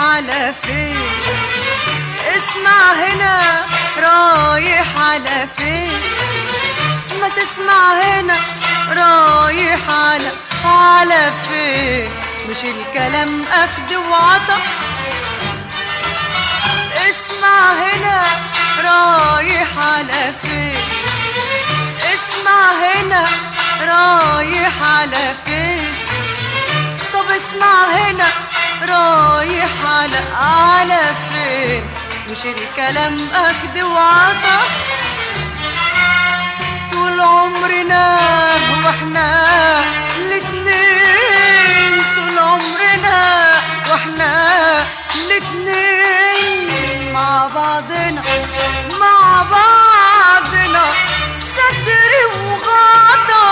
على فين اسمع هنا رايح على فين ما تسمع هنا رايح على على فين مش الكلام اخد وعطا اسمع هنا رايح على فين اسمع هنا رايح على فين طب اسمع هنا رايح على على فين مش الكلام اخد وعطا طول عمرنا واحنا الاتنين طول عمرنا واحنا الاتنين مع بعضنا مع بعضنا ستر وغطا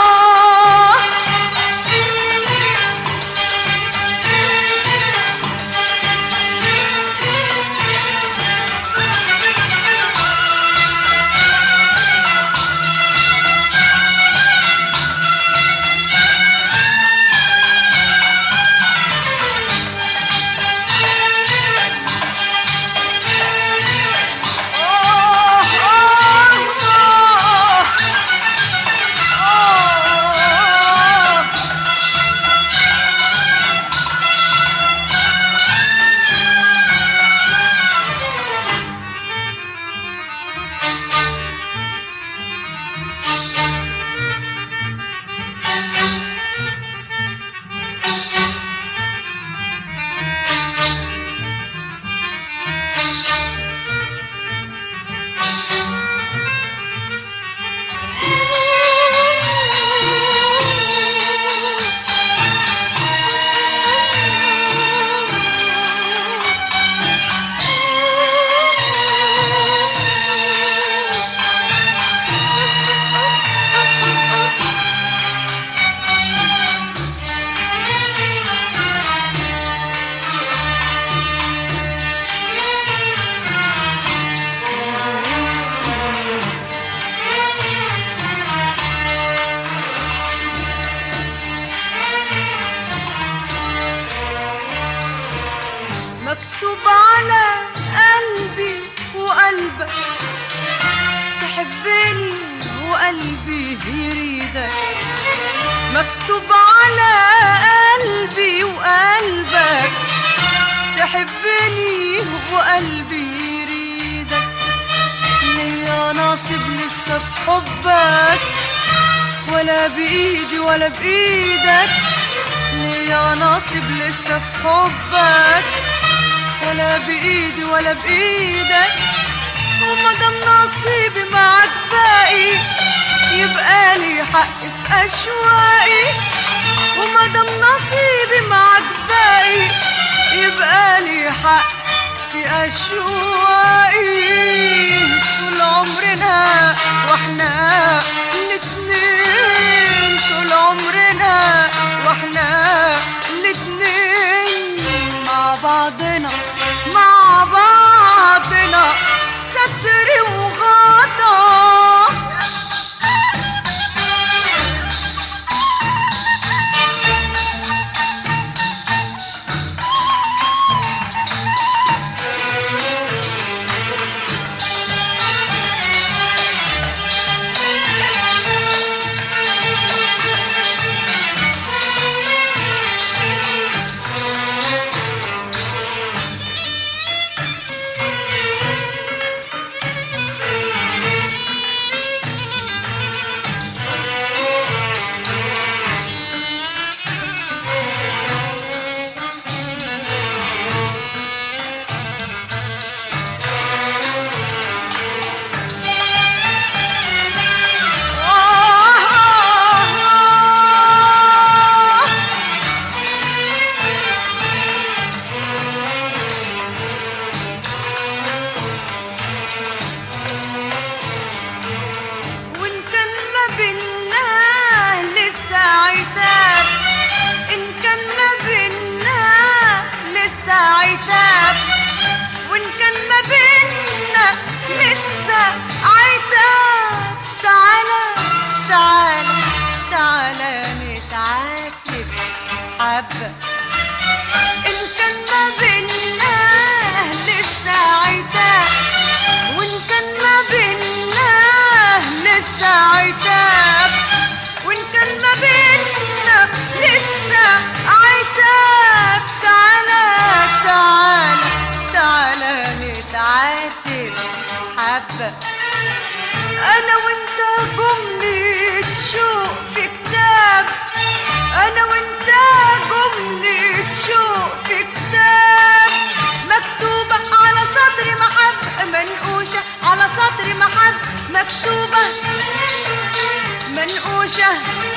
مكتوب على قلبي وقلبك تحبني وقلبي يريدك مكتوب على قلبي وقلبك تحبني وقلبي يريدك ليا ناصب لسه في حبك ولا بإيدي ولا بإيدك ليا ناصب لسه في حبك ولا بإيدي ولا بإيدك وما دام نصيبي معاك باقي يبقى لي حق في أشواقي وما دام نصيبي معاك باقي يبقى لي حق في أشواقي طول عمرنا واحنا الاتنين طول عمرنا واحنا الاتنين مع بعضنا مع بعضنا ستر وغطا مكتوبة منقوشة